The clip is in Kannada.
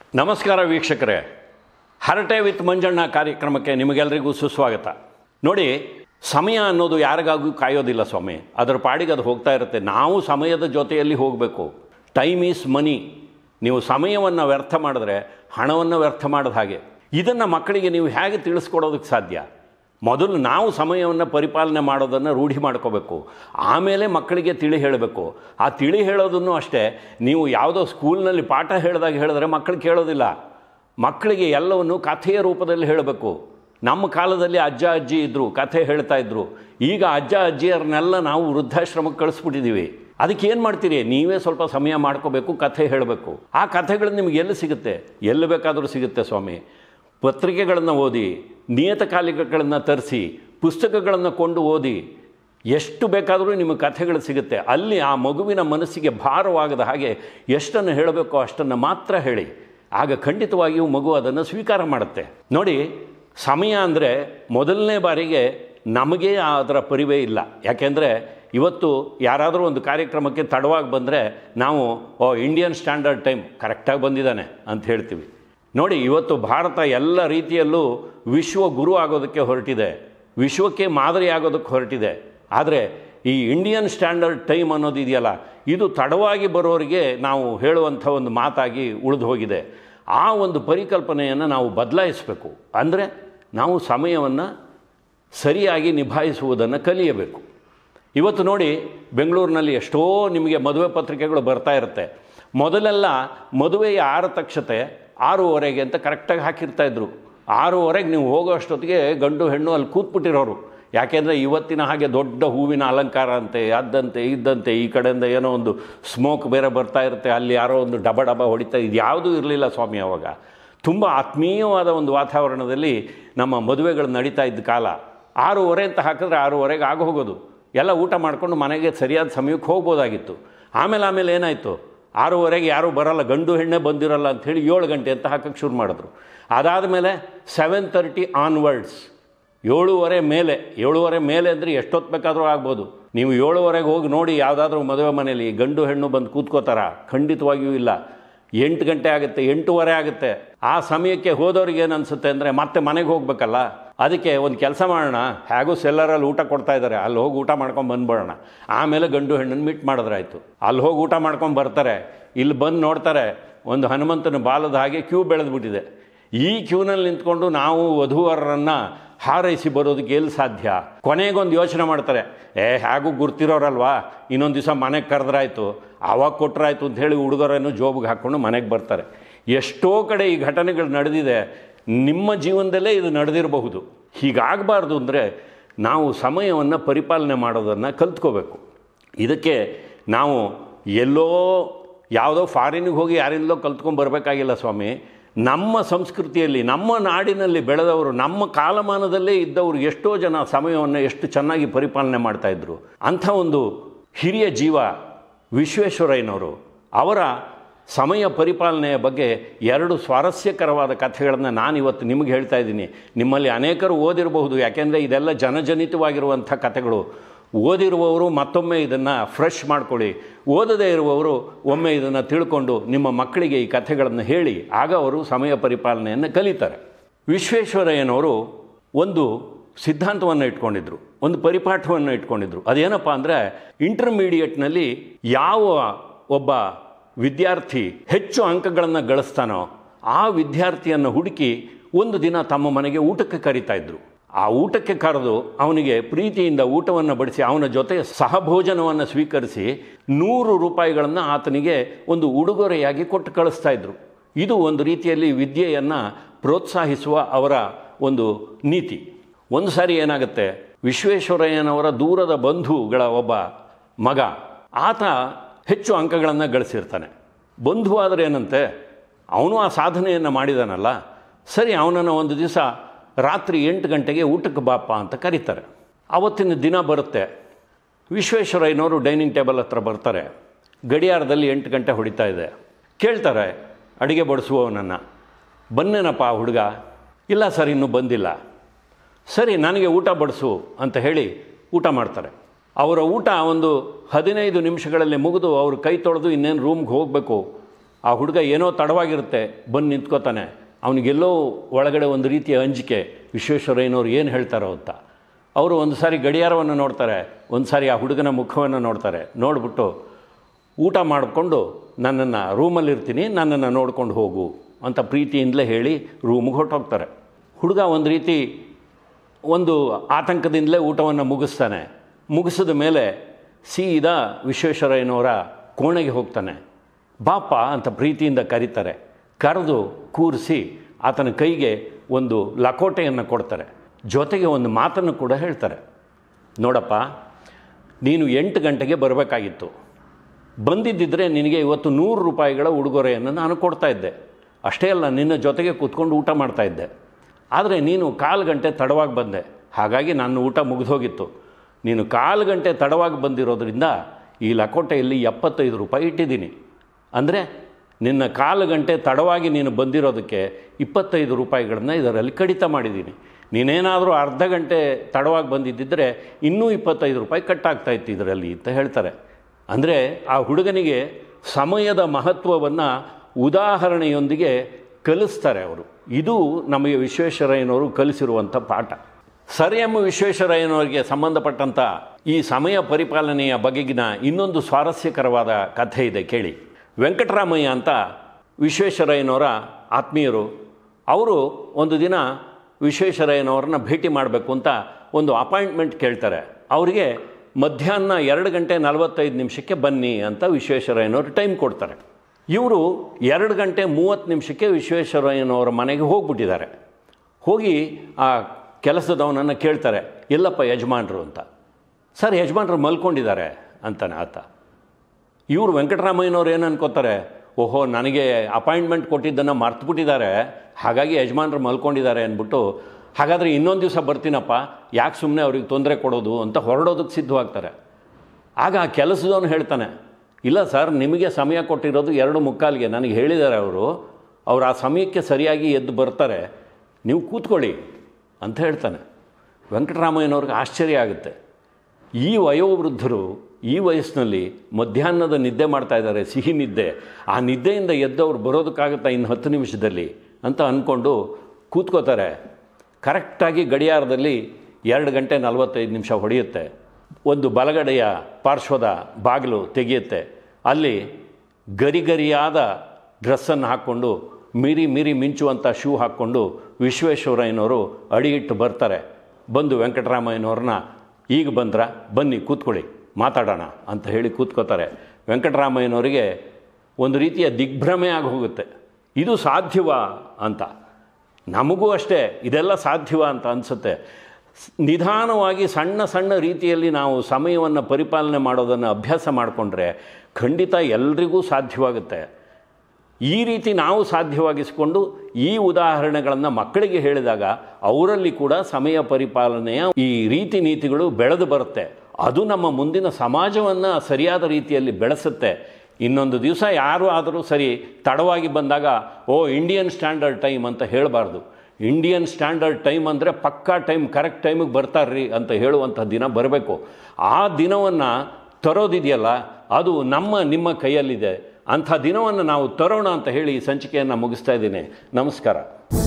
ನಮಸ್ಕಾರ ವೀಕ್ಷಕರೇ ಹರಟೆ ವಿತ್ ಮಂಜಣ್ಣ ಕಾರ್ಯಕ್ರಮಕ್ಕೆ ನಿಮಗೆಲ್ಲರಿಗೂ ಸುಸ್ವಾಗತ ನೋಡಿ ಸಮಯ ಅನ್ನೋದು ಯಾರಿಗಾಗೂ ಕಾಯೋದಿಲ್ಲ ಸ್ವಾಮಿ ಅದರ ಪಾಡಿಗೆ ಅದು ಹೋಗ್ತಾ ಇರುತ್ತೆ ನಾವು ಸಮಯದ ಜೊತೆಯಲ್ಲಿ ಹೋಗಬೇಕು ಟೈಮ್ ಈಸ್ ಮನಿ ನೀವು ಸಮಯವನ್ನು ವ್ಯರ್ಥ ಮಾಡಿದ್ರೆ ಹಣವನ್ನು ವ್ಯರ್ಥ ಮಾಡಿದ ಹಾಗೆ ಇದನ್ನು ಮಕ್ಕಳಿಗೆ ನೀವು ಹೇಗೆ ತಿಳಿಸ್ಕೊಡೋದಕ್ಕೆ ಸಾಧ್ಯ ಮೊದಲು ನಾವು ಸಮಯವನ್ನು ಪರಿಪಾಲನೆ ಮಾಡೋದನ್ನು ರೂಢಿ ಮಾಡ್ಕೋಬೇಕು ಆಮೇಲೆ ಮಕ್ಕಳಿಗೆ ತಿಳಿ ಹೇಳಬೇಕು ಆ ತಿಳಿ ಹೇಳೋದನ್ನು ಅಷ್ಟೇ ನೀವು ಯಾವುದೋ ಸ್ಕೂಲ್ನಲ್ಲಿ ಪಾಠ ಹೇಳಿದಾಗ ಹೇಳಿದ್ರೆ ಮಕ್ಕಳು ಕೇಳೋದಿಲ್ಲ ಮಕ್ಕಳಿಗೆ ಎಲ್ಲವನ್ನು ಕಥೆಯ ರೂಪದಲ್ಲಿ ಹೇಳಬೇಕು ನಮ್ಮ ಕಾಲದಲ್ಲಿ ಅಜ್ಜ ಅಜ್ಜಿ ಇದ್ದರು ಕಥೆ ಹೇಳ್ತಾ ಇದ್ರು ಈಗ ಅಜ್ಜ ಅಜ್ಜಿಯರನ್ನೆಲ್ಲ ನಾವು ವೃದ್ಧಾಶ್ರಮಕ್ಕೆ ಕಳಿಸ್ಬಿಟ್ಟಿದ್ದೀವಿ ಅದಕ್ಕೆ ಏನು ಮಾಡ್ತೀರಿ ನೀವೇ ಸ್ವಲ್ಪ ಸಮಯ ಮಾಡ್ಕೋಬೇಕು ಕಥೆ ಹೇಳಬೇಕು ಆ ಕಥೆಗಳು ನಿಮ್ಗೆ ಎಲ್ಲಿ ಸಿಗುತ್ತೆ ಎಲ್ಲಿ ಬೇಕಾದರೂ ಸಿಗುತ್ತೆ ಸ್ವಾಮಿ ಪತ್ರಿಕೆಗಳನ್ನು ಓದಿ ನಿಯತಕಾಲಿಕಗಳನ್ನು ತರಿಸಿ ಪುಸ್ತಕಗಳನ್ನು ಕೊಂಡು ಓದಿ ಎಷ್ಟು ಬೇಕಾದರೂ ನಿಮಗೆ ಕಥೆಗಳು ಸಿಗುತ್ತೆ ಅಲ್ಲಿ ಆ ಮಗುವಿನ ಮನಸ್ಸಿಗೆ ಭಾರವಾಗದ ಹಾಗೆ ಎಷ್ಟನ್ನು ಹೇಳಬೇಕೋ ಅಷ್ಟನ್ನು ಮಾತ್ರ ಹೇಳಿ ಆಗ ಖಂಡಿತವಾಗಿಯೂ ಮಗು ಅದನ್ನು ಸ್ವೀಕಾರ ಮಾಡುತ್ತೆ ನೋಡಿ ಸಮಯ ಅಂದರೆ ಮೊದಲನೇ ಬಾರಿಗೆ ನಮಗೆ ಅದರ ಪರಿವೇ ಇಲ್ಲ ಯಾಕೆಂದರೆ ಇವತ್ತು ಯಾರಾದರೂ ಒಂದು ಕಾರ್ಯಕ್ರಮಕ್ಕೆ ತಡವಾಗಿ ಬಂದರೆ ನಾವು ಓ ಇಂಡಿಯನ್ ಸ್ಟ್ಯಾಂಡರ್ಡ್ ಟೈಮ್ ಕರೆಕ್ಟಾಗಿ ಬಂದಿದ್ದಾನೆ ಅಂತ ಹೇಳ್ತೀವಿ ನೋಡಿ ಇವತ್ತು ಭಾರತ ಎಲ್ಲ ರೀತಿಯಲ್ಲೂ ವಿಶ್ವ ಗುರು ಆಗೋದಕ್ಕೆ ಹೊರಟಿದೆ ವಿಶ್ವಕ್ಕೆ ಮಾದರಿ ಆಗೋದಕ್ಕೆ ಹೊರಟಿದೆ ಆದರೆ ಈ ಇಂಡಿಯನ್ ಸ್ಟ್ಯಾಂಡರ್ಡ್ ಟೈಮ್ ಅನ್ನೋದು ಇದೆಯಲ್ಲ ಇದು ತಡವಾಗಿ ಬರೋರಿಗೆ ನಾವು ಹೇಳುವಂಥ ಒಂದು ಮಾತಾಗಿ ಉಳಿದು ಹೋಗಿದೆ ಆ ಒಂದು ಪರಿಕಲ್ಪನೆಯನ್ನು ನಾವು ಬದಲಾಯಿಸಬೇಕು ಅಂದರೆ ನಾವು ಸಮಯವನ್ನು ಸರಿಯಾಗಿ ನಿಭಾಯಿಸುವುದನ್ನು ಕಲಿಯಬೇಕು ಇವತ್ತು ನೋಡಿ ಬೆಂಗಳೂರಿನಲ್ಲಿ ಎಷ್ಟೋ ನಿಮಗೆ ಮದುವೆ ಪತ್ರಿಕೆಗಳು ಬರ್ತಾ ಇರುತ್ತೆ ಮೊದಲೆಲ್ಲ ಮದುವೆಯ ಆರತಕ್ಷತೆ ಆರೂವರೆಗೆ ಅಂತ ಕರೆಕ್ಟಾಗಿ ಹಾಕಿರ್ತಾಯಿದ್ರು ಆರೂವರೆಗೆ ನೀವು ಹೋಗೋ ಅಷ್ಟೊತ್ತಿಗೆ ಗಂಡು ಹೆಣ್ಣು ಅಲ್ಲಿ ಕೂತ್ಬಿಟ್ಟಿರೋರು ಯಾಕೆಂದರೆ ಇವತ್ತಿನ ಹಾಗೆ ದೊಡ್ಡ ಹೂವಿನ ಅಲಂಕಾರ ಅಂತೆ ಅದ್ದಂತೆ ಇದ್ದಂತೆ ಈ ಕಡೆಯಿಂದ ಏನೋ ಒಂದು ಸ್ಮೋಕ್ ಬೇರೆ ಬರ್ತಾ ಇರುತ್ತೆ ಅಲ್ಲಿ ಯಾರೋ ಒಂದು ಡಬ ಡಬ ಹೊಡಿತಾ ಇದು ಯಾವುದೂ ಇರಲಿಲ್ಲ ಸ್ವಾಮಿ ಅವಾಗ ತುಂಬ ಆತ್ಮೀಯವಾದ ಒಂದು ವಾತಾವರಣದಲ್ಲಿ ನಮ್ಮ ಮದುವೆಗಳು ನಡೀತಾ ಇದ್ದ ಕಾಲ ಆರೂವರೆ ಅಂತ ಹಾಕಿದ್ರೆ ಆರೂವರೆಗೆ ಆಗ ಹೋಗೋದು ಎಲ್ಲ ಊಟ ಮಾಡಿಕೊಂಡು ಮನೆಗೆ ಸರಿಯಾದ ಸಮಯಕ್ಕೆ ಹೋಗ್ಬೋದಾಗಿತ್ತು ಆಮೇಲೆ ಆಮೇಲೆ ಏನಾಯಿತು ಆರೂವರೆಗೆ ಯಾರೂ ಬರಲ್ಲ ಗಂಡು ಹೆಣ್ಣೆ ಬಂದಿರಲ್ಲ ಅಂಥೇಳಿ ಏಳು ಗಂಟೆ ಅಂತ ಹಾಕಕ್ಕೆ ಶುರು ಮಾಡಿದ್ರು ಅದಾದ ಮೇಲೆ ಸೆವೆನ್ ತರ್ಟಿ ಆನ್ವರ್ಡ್ಸ್ ಏಳುವರೆ ಮೇಲೆ ಏಳುವರೆ ಮೇಲೆ ಅಂದರೆ ಎಷ್ಟೊತ್ತು ಬೇಕಾದರೂ ಆಗ್ಬೋದು ನೀವು ಏಳುವರೆಗೆ ಹೋಗಿ ನೋಡಿ ಯಾವುದಾದ್ರೂ ಮದುವೆ ಮನೇಲಿ ಗಂಡು ಹೆಣ್ಣು ಬಂದು ಕೂತ್ಕೋತಾರ ಖಂಡಿತವಾಗಿಯೂ ಇಲ್ಲ ಎಂಟು ಗಂಟೆ ಆಗುತ್ತೆ ಎಂಟೂವರೆ ಆಗುತ್ತೆ ಆ ಸಮಯಕ್ಕೆ ಹೋದವ್ರಿಗೆ ಏನು ಅನಿಸುತ್ತೆ ಅಂದರೆ ಮತ್ತೆ ಮನೆಗೆ ಹೋಗ್ಬೇಕಲ್ಲ ಅದಕ್ಕೆ ಒಂದು ಕೆಲಸ ಮಾಡೋಣ ಹೇಗೂ ಸೆಲ್ಲರಲ್ಲಿ ಊಟ ಕೊಡ್ತಾ ಇದ್ದಾರೆ ಅಲ್ಲಿ ಹೋಗಿ ಊಟ ಮಾಡ್ಕೊಂಡು ಬಂದ್ಬಿಡೋಣ ಆಮೇಲೆ ಗಂಡು ಹೆಣ್ಣನ್ನು ಮೀಟ್ ಮಾಡಿದ್ರಾಯ್ತು ಅಲ್ಲಿ ಹೋಗಿ ಊಟ ಮಾಡ್ಕೊಂಡು ಬರ್ತಾರೆ ಇಲ್ಲಿ ಬಂದು ನೋಡ್ತಾರೆ ಒಂದು ಹನುಮಂತನ ಬಾಲದ ಹಾಗೆ ಕ್ಯೂ ಬೆಳೆದ್ಬಿಟ್ಟಿದೆ ಈ ಕ್ಯೂನಲ್ಲಿ ನಿಂತ್ಕೊಂಡು ನಾವು ವಧುವರರನ್ನು ಹಾರೈಸಿ ಬರೋದಕ್ಕೆ ಎಲ್ಲಿ ಸಾಧ್ಯ ಕೊನೆಗೊಂದು ಯೋಚನೆ ಮಾಡ್ತಾರೆ ಏ ಹೇಗೂ ಗುರ್ತಿರೋರಲ್ವಾ ಇನ್ನೊಂದು ದಿವಸ ಮನೆಗೆ ಕರೆದ್ರಾಯ್ತು ಆವಾಗ ಕೊಟ್ಟರಾಯ್ತು ಅಂತ ಹೇಳಿ ಹುಡುಗರನ್ನು ಜೋಬಿಗೆ ಹಾಕ್ಕೊಂಡು ಮನೆಗೆ ಬರ್ತಾರೆ ಎಷ್ಟೋ ಕಡೆ ಈ ಘಟನೆಗಳು ನಡೆದಿದೆ ನಿಮ್ಮ ಜೀವನದಲ್ಲೇ ಇದು ನಡೆದಿರಬಹುದು ಹೀಗಾಗಬಾರ್ದು ಅಂದರೆ ನಾವು ಸಮಯವನ್ನು ಪರಿಪಾಲನೆ ಮಾಡೋದನ್ನು ಕಲ್ತ್ಕೋಬೇಕು ಇದಕ್ಕೆ ನಾವು ಎಲ್ಲೋ ಯಾವುದೋ ಫಾರಿನಿಗೆ ಹೋಗಿ ಯಾರಿಂದಲೋ ಕಲ್ತ್ಕೊಂಡು ಬರಬೇಕಾಗಿಲ್ಲ ಸ್ವಾಮಿ ನಮ್ಮ ಸಂಸ್ಕೃತಿಯಲ್ಲಿ ನಮ್ಮ ನಾಡಿನಲ್ಲಿ ಬೆಳೆದವರು ನಮ್ಮ ಕಾಲಮಾನದಲ್ಲೇ ಇದ್ದವರು ಎಷ್ಟೋ ಜನ ಸಮಯವನ್ನು ಎಷ್ಟು ಚೆನ್ನಾಗಿ ಪರಿಪಾಲನೆ ಮಾಡ್ತಾಯಿದ್ರು ಅಂಥ ಒಂದು ಹಿರಿಯ ಜೀವ ವಿಶ್ವೇಶ್ವರಯ್ಯನವರು ಅವರ ಸಮಯ ಪರಿಪಾಲನೆಯ ಬಗ್ಗೆ ಎರಡು ಸ್ವಾರಸ್ಯಕರವಾದ ಕಥೆಗಳನ್ನು ನಾನು ಇವತ್ತು ನಿಮಗೆ ಹೇಳ್ತಾ ಇದ್ದೀನಿ ನಿಮ್ಮಲ್ಲಿ ಅನೇಕರು ಓದಿರಬಹುದು ಯಾಕೆಂದರೆ ಇದೆಲ್ಲ ಜನಜನಿತವಾಗಿರುವಂಥ ಕಥೆಗಳು ಓದಿರುವವರು ಮತ್ತೊಮ್ಮೆ ಇದನ್ನು ಫ್ರೆಶ್ ಮಾಡ್ಕೊಳ್ಳಿ ಓದದೇ ಇರುವವರು ಒಮ್ಮೆ ಇದನ್ನು ತಿಳ್ಕೊಂಡು ನಿಮ್ಮ ಮಕ್ಕಳಿಗೆ ಈ ಕಥೆಗಳನ್ನು ಹೇಳಿ ಆಗ ಅವರು ಸಮಯ ಪರಿಪಾಲನೆಯನ್ನು ಕಲಿತಾರೆ ವಿಶ್ವೇಶ್ವರಯ್ಯನವರು ಒಂದು ಸಿದ್ಧಾಂತವನ್ನು ಇಟ್ಕೊಂಡಿದ್ರು ಒಂದು ಪರಿಪಾಠವನ್ನು ಇಟ್ಕೊಂಡಿದ್ರು ಅದೇನಪ್ಪ ಅಂದರೆ ಇಂಟರ್ಮೀಡಿಯೇಟ್ನಲ್ಲಿ ಯಾವ ಒಬ್ಬ ವಿದ್ಯಾರ್ಥಿ ಹೆಚ್ಚು ಅಂಕಗಳನ್ನು ಗಳಿಸ್ತಾನೋ ಆ ವಿದ್ಯಾರ್ಥಿಯನ್ನು ಹುಡುಕಿ ಒಂದು ದಿನ ತಮ್ಮ ಮನೆಗೆ ಊಟಕ್ಕೆ ಕರೀತಾ ಇದ್ರು ಆ ಊಟಕ್ಕೆ ಕರೆದು ಅವನಿಗೆ ಪ್ರೀತಿಯಿಂದ ಊಟವನ್ನು ಬಡಿಸಿ ಅವನ ಜೊತೆ ಸಹಭೋಜನವನ್ನು ಸ್ವೀಕರಿಸಿ ನೂರು ರೂಪಾಯಿಗಳನ್ನು ಆತನಿಗೆ ಒಂದು ಉಡುಗೊರೆಯಾಗಿ ಕೊಟ್ಟು ಕಳಿಸ್ತಾ ಇದ್ರು ಇದು ಒಂದು ರೀತಿಯಲ್ಲಿ ವಿದ್ಯೆಯನ್ನು ಪ್ರೋತ್ಸಾಹಿಸುವ ಅವರ ಒಂದು ನೀತಿ ಒಂದು ಸಾರಿ ಏನಾಗುತ್ತೆ ವಿಶ್ವೇಶ್ವರಯ್ಯನವರ ದೂರದ ಬಂಧುಗಳ ಒಬ್ಬ ಮಗ ಆತ ಹೆಚ್ಚು ಅಂಕಗಳನ್ನು ಗಳಿಸಿರ್ತಾನೆ ಬಂಧು ಆದರೆ ಏನಂತೆ ಅವನು ಆ ಸಾಧನೆಯನ್ನು ಮಾಡಿದಾನಲ್ಲ ಸರಿ ಅವನನ್ನು ಒಂದು ದಿವಸ ರಾತ್ರಿ ಎಂಟು ಗಂಟೆಗೆ ಊಟಕ್ಕೆ ಬಾಪ ಅಂತ ಕರೀತಾರೆ ಆವತ್ತಿನ ದಿನ ಬರುತ್ತೆ ವಿಶ್ವೇಶ್ವರಯ್ಯನವರು ಡೈನಿಂಗ್ ಟೇಬಲ್ ಹತ್ರ ಬರ್ತಾರೆ ಗಡಿಯಾರದಲ್ಲಿ ಎಂಟು ಗಂಟೆ ಹೊಡಿತಾ ಇದೆ ಕೇಳ್ತಾರೆ ಅಡುಗೆ ಬಡಿಸುವವನನ್ನು ಬನ್ನೇನಪ್ಪ ಆ ಹುಡುಗ ಇಲ್ಲ ಸರ್ ಇನ್ನೂ ಬಂದಿಲ್ಲ ಸರಿ ನನಗೆ ಊಟ ಬಡಿಸು ಅಂತ ಹೇಳಿ ಊಟ ಮಾಡ್ತಾರೆ ಅವರ ಊಟ ಒಂದು ಹದಿನೈದು ನಿಮಿಷಗಳಲ್ಲಿ ಮುಗಿದು ಅವರು ಕೈ ತೊಳೆದು ಇನ್ನೇನು ರೂಮ್ಗೆ ಹೋಗಬೇಕು ಆ ಹುಡುಗ ಏನೋ ತಡವಾಗಿರುತ್ತೆ ಬಂದು ನಿಂತ್ಕೋತಾನೆ ಅವನಿಗೆಲ್ಲೋ ಒಳಗಡೆ ಒಂದು ರೀತಿಯ ಅಂಜಿಕೆ ವಿಶ್ವೇಶ್ವರಯ್ಯನವ್ರು ಏನು ಹೇಳ್ತಾರೋ ಅಂತ ಅವರು ಒಂದು ಸಾರಿ ಗಡಿಯಾರವನ್ನು ನೋಡ್ತಾರೆ ಒಂದು ಸಾರಿ ಆ ಹುಡುಗನ ಮುಖವನ್ನು ನೋಡ್ತಾರೆ ನೋಡಿಬಿಟ್ಟು ಊಟ ಮಾಡಿಕೊಂಡು ನನ್ನನ್ನು ರೂಮಲ್ಲಿರ್ತೀನಿ ನನ್ನನ್ನು ನೋಡ್ಕೊಂಡು ಹೋಗು ಅಂತ ಪ್ರೀತಿಯಿಂದಲೇ ಹೇಳಿ ರೂಮಿಗೆ ಹೊರಟೋಗ್ತಾರೆ ಹುಡುಗ ಒಂದು ರೀತಿ ಒಂದು ಆತಂಕದಿಂದಲೇ ಊಟವನ್ನು ಮುಗಿಸ್ತಾನೆ ಮುಗಿಸಿದ ಮೇಲೆ ಸೀದಾ ವಿಶ್ವೇಶ್ವರಯ್ಯನವರ ಕೋಣೆಗೆ ಹೋಗ್ತಾನೆ ಬಾಪ ಅಂತ ಪ್ರೀತಿಯಿಂದ ಕರೀತಾರೆ ಕರೆದು ಕೂರಿಸಿ ಆತನ ಕೈಗೆ ಒಂದು ಲಕೋಟೆಯನ್ನು ಕೊಡ್ತಾರೆ ಜೊತೆಗೆ ಒಂದು ಮಾತನ್ನು ಕೂಡ ಹೇಳ್ತಾರೆ ನೋಡಪ್ಪ ನೀನು ಎಂಟು ಗಂಟೆಗೆ ಬರಬೇಕಾಗಿತ್ತು ಬಂದಿದ್ದಿದ್ರೆ ನಿನಗೆ ಇವತ್ತು ನೂರು ರೂಪಾಯಿಗಳ ಉಡುಗೊರೆಯನ್ನು ನಾನು ಕೊಡ್ತಾ ಇದ್ದೆ ಅಷ್ಟೇ ಅಲ್ಲ ನಿನ್ನ ಜೊತೆಗೆ ಕೂತ್ಕೊಂಡು ಊಟ ಮಾಡ್ತಾ ಇದ್ದೆ ಆದರೆ ನೀನು ಕಾಲು ಗಂಟೆ ತಡವಾಗಿ ಬಂದೆ ಹಾಗಾಗಿ ನನ್ನ ಊಟ ಮುಗಿದೋಗಿತ್ತು ನೀನು ಕಾಲು ಗಂಟೆ ತಡವಾಗಿ ಬಂದಿರೋದ್ರಿಂದ ಈ ಲಕೋಟೆಯಲ್ಲಿ ಎಪ್ಪತ್ತೈದು ರೂಪಾಯಿ ಇಟ್ಟಿದ್ದೀನಿ ಅಂದರೆ ನಿನ್ನ ಕಾಲು ಗಂಟೆ ತಡವಾಗಿ ನೀನು ಬಂದಿರೋದಕ್ಕೆ ಇಪ್ಪತ್ತೈದು ರೂಪಾಯಿಗಳನ್ನ ಇದರಲ್ಲಿ ಕಡಿತ ಮಾಡಿದ್ದೀನಿ ನೀನೇನಾದರೂ ಅರ್ಧ ಗಂಟೆ ತಡವಾಗಿ ಬಂದಿದ್ದಿದ್ದರೆ ಇನ್ನೂ ಇಪ್ಪತ್ತೈದು ರೂಪಾಯಿ ಕಟ್ಟಾಗ್ತಾ ಇತ್ತು ಇದರಲ್ಲಿ ಅಂತ ಹೇಳ್ತಾರೆ ಅಂದರೆ ಆ ಹುಡುಗನಿಗೆ ಸಮಯದ ಮಹತ್ವವನ್ನು ಉದಾಹರಣೆಯೊಂದಿಗೆ ಕಲಿಸ್ತಾರೆ ಅವರು ಇದು ನಮಗೆ ವಿಶ್ವೇಶ್ವರಯ್ಯನವರು ಕಲಿಸಿರುವಂಥ ಪಾಠ ಸರ್ ಎಂ ವಿಶ್ವೇಶ್ವರಯ್ಯನವರಿಗೆ ಸಂಬಂಧಪಟ್ಟಂಥ ಈ ಸಮಯ ಪರಿಪಾಲನೆಯ ಬಗೆಗಿನ ಇನ್ನೊಂದು ಸ್ವಾರಸ್ಯಕರವಾದ ಕಥೆ ಇದೆ ಕೇಳಿ ವೆಂಕಟರಾಮಯ್ಯ ಅಂತ ವಿಶ್ವೇಶ್ವರಯ್ಯನವರ ಆತ್ಮೀಯರು ಅವರು ಒಂದು ದಿನ ವಿಶ್ವೇಶ್ವರಯ್ಯನವ್ರನ್ನ ಭೇಟಿ ಮಾಡಬೇಕು ಅಂತ ಒಂದು ಅಪಾಯಿಂಟ್ಮೆಂಟ್ ಕೇಳ್ತಾರೆ ಅವರಿಗೆ ಮಧ್ಯಾಹ್ನ ಎರಡು ಗಂಟೆ ನಲವತ್ತೈದು ನಿಮಿಷಕ್ಕೆ ಬನ್ನಿ ಅಂತ ವಿಶ್ವೇಶ್ವರಯ್ಯನವರು ಟೈಮ್ ಕೊಡ್ತಾರೆ ಇವರು ಎರಡು ಗಂಟೆ ಮೂವತ್ತು ನಿಮಿಷಕ್ಕೆ ವಿಶ್ವೇಶ್ವರಯ್ಯನವರ ಮನೆಗೆ ಹೋಗ್ಬಿಟ್ಟಿದ್ದಾರೆ ಹೋಗಿ ಆ ಕೆಲಸದವನನ್ನು ಕೇಳ್ತಾರೆ ಎಲ್ಲಪ್ಪ ಯಜಮಾನ್ರು ಅಂತ ಸರ್ ಯಜಮಾನ್ರು ಮಲ್ಕೊಂಡಿದ್ದಾರೆ ಅಂತಾನೆ ಆತ ಇವರು ವೆಂಕಟರಾಮಯ್ಯನವ್ರು ಏನು ಅನ್ಕೋತಾರೆ ಓಹೋ ನನಗೆ ಅಪಾಯಿಂಟ್ಮೆಂಟ್ ಕೊಟ್ಟಿದ್ದನ್ನು ಮರ್ತುಬಿಟ್ಟಿದ್ದಾರೆ ಹಾಗಾಗಿ ಯಜಮಾನ್ರು ಮಲ್ಕೊಂಡಿದ್ದಾರೆ ಅಂದ್ಬಿಟ್ಟು ಹಾಗಾದರೆ ಇನ್ನೊಂದು ದಿವಸ ಬರ್ತೀನಪ್ಪ ಯಾಕೆ ಸುಮ್ಮನೆ ಅವ್ರಿಗೆ ತೊಂದರೆ ಕೊಡೋದು ಅಂತ ಹೊರಡೋದಕ್ಕೆ ಸಿದ್ಧವಾಗ್ತಾರೆ ಆಗ ಆ ಕೆಲಸದವನು ಹೇಳ್ತಾನೆ ಇಲ್ಲ ಸರ್ ನಿಮಗೆ ಸಮಯ ಕೊಟ್ಟಿರೋದು ಎರಡು ಮುಕ್ಕಾಲಿಗೆ ನನಗೆ ಹೇಳಿದ್ದಾರೆ ಅವರು ಅವ್ರು ಆ ಸಮಯಕ್ಕೆ ಸರಿಯಾಗಿ ಎದ್ದು ಬರ್ತಾರೆ ನೀವು ಕೂತ್ಕೊಳ್ಳಿ ಅಂತ ಹೇಳ್ತಾನೆ ವೆಂಕಟರಾಮಯ್ಯನವ್ರಿಗೆ ಆಶ್ಚರ್ಯ ಆಗುತ್ತೆ ಈ ವಯೋವೃದ್ಧರು ಈ ವಯಸ್ಸಿನಲ್ಲಿ ಮಧ್ಯಾಹ್ನದ ನಿದ್ದೆ ಮಾಡ್ತಾ ಇದ್ದಾರೆ ಸಿಹಿ ನಿದ್ದೆ ಆ ನಿದ್ದೆಯಿಂದ ಎದ್ದವ್ರು ಬರೋದಕ್ಕಾಗುತ್ತಾ ಇನ್ನು ಹತ್ತು ನಿಮಿಷದಲ್ಲಿ ಅಂತ ಅಂದ್ಕೊಂಡು ಕೂತ್ಕೋತಾರೆ ಕರೆಕ್ಟಾಗಿ ಗಡಿಯಾರದಲ್ಲಿ ಎರಡು ಗಂಟೆ ನಲವತ್ತೈದು ನಿಮಿಷ ಹೊಡೆಯುತ್ತೆ ಒಂದು ಬಲಗಡೆಯ ಪಾರ್ಶ್ವದ ಬಾಗಿಲು ತೆಗೆಯುತ್ತೆ ಅಲ್ಲಿ ಗರಿಗರಿಯಾದ ಡ್ರೆಸ್ಸನ್ನು ಹಾಕ್ಕೊಂಡು ಮೀರಿ ಮೀರಿ ಮಿಂಚುವಂಥ ಶೂ ಹಾಕ್ಕೊಂಡು ವಿಶ್ವೇಶ್ವರಯ್ಯನವರು ಅಡಿಯಿಟ್ಟು ಬರ್ತಾರೆ ಬಂದು ವೆಂಕಟರಾಮಯ್ಯನವ್ರನ್ನ ಈಗ ಬಂದ್ರ ಬನ್ನಿ ಕೂತ್ಕೊಳ್ಳಿ ಮಾತಾಡೋಣ ಅಂತ ಹೇಳಿ ಕೂತ್ಕೋತಾರೆ ವೆಂಕಟರಾಮಯ್ಯನವರಿಗೆ ಒಂದು ರೀತಿಯ ದಿಗ್ಭ್ರಮೆ ಆಗಿ ಹೋಗುತ್ತೆ ಇದು ಸಾಧ್ಯವಾ ಅಂತ ನಮಗೂ ಅಷ್ಟೇ ಇದೆಲ್ಲ ಸಾಧ್ಯವ ಅಂತ ಅನಿಸುತ್ತೆ ಸ್- ನಿಧಾನವಾಗಿ ಸಣ್ಣ ಸಣ್ಣ ರೀತಿಯಲ್ಲಿ ನಾವು ಸಮಯವನ್ನು ಪರಿಪಾಲನೆ ಮಾಡೋದನ್ನು ಅಭ್ಯಾಸ ಮಾಡಿಕೊಂಡ್ರೆ ಖಂಡಿತ ಎಲ್ರಿಗೂ ಸಾಧ್ಯವಾಗುತ್ತೆ ಈ ರೀತಿ ನಾವು ಸಾಧ್ಯವಾಗಿಸಿಕೊಂಡು ಈ ಉದಾಹರಣೆಗಳನ್ನು ಮಕ್ಕಳಿಗೆ ಹೇಳಿದಾಗ ಅವರಲ್ಲಿ ಕೂಡ ಸಮಯ ಪರಿಪಾಲನೆಯ ಈ ರೀತಿ ನೀತಿಗಳು ಬೆಳೆದು ಬರುತ್ತೆ ಅದು ನಮ್ಮ ಮುಂದಿನ ಸಮಾಜವನ್ನು ಸರಿಯಾದ ರೀತಿಯಲ್ಲಿ ಬೆಳೆಸುತ್ತೆ ಇನ್ನೊಂದು ದಿವಸ ಯಾರು ಆದರೂ ಸರಿ ತಡವಾಗಿ ಬಂದಾಗ ಓ ಇಂಡಿಯನ್ ಸ್ಟ್ಯಾಂಡರ್ಡ್ ಟೈಮ್ ಅಂತ ಹೇಳಬಾರ್ದು ಇಂಡಿಯನ್ ಸ್ಟ್ಯಾಂಡರ್ಡ್ ಟೈಮ್ ಅಂದರೆ ಪಕ್ಕಾ ಟೈಮ್ ಕರೆಕ್ಟ್ ಟೈಮಿಗೆ ಬರ್ತಾರ್ರಿ ಅಂತ ಹೇಳುವಂಥ ದಿನ ಬರಬೇಕು ಆ ದಿನವನ್ನು ತರೋದಿದೆಯಲ್ಲ ಅದು ನಮ್ಮ ನಿಮ್ಮ ಕೈಯಲ್ಲಿದೆ ಅಂಥ ದಿನವನ್ನು ನಾವು ತರೋಣ ಅಂತ ಹೇಳಿ ಈ ಸಂಚಿಕೆಯನ್ನು ಮುಗಿಸ್ತಾ ಇದ್ದೀನಿ ನಮಸ್ಕಾರ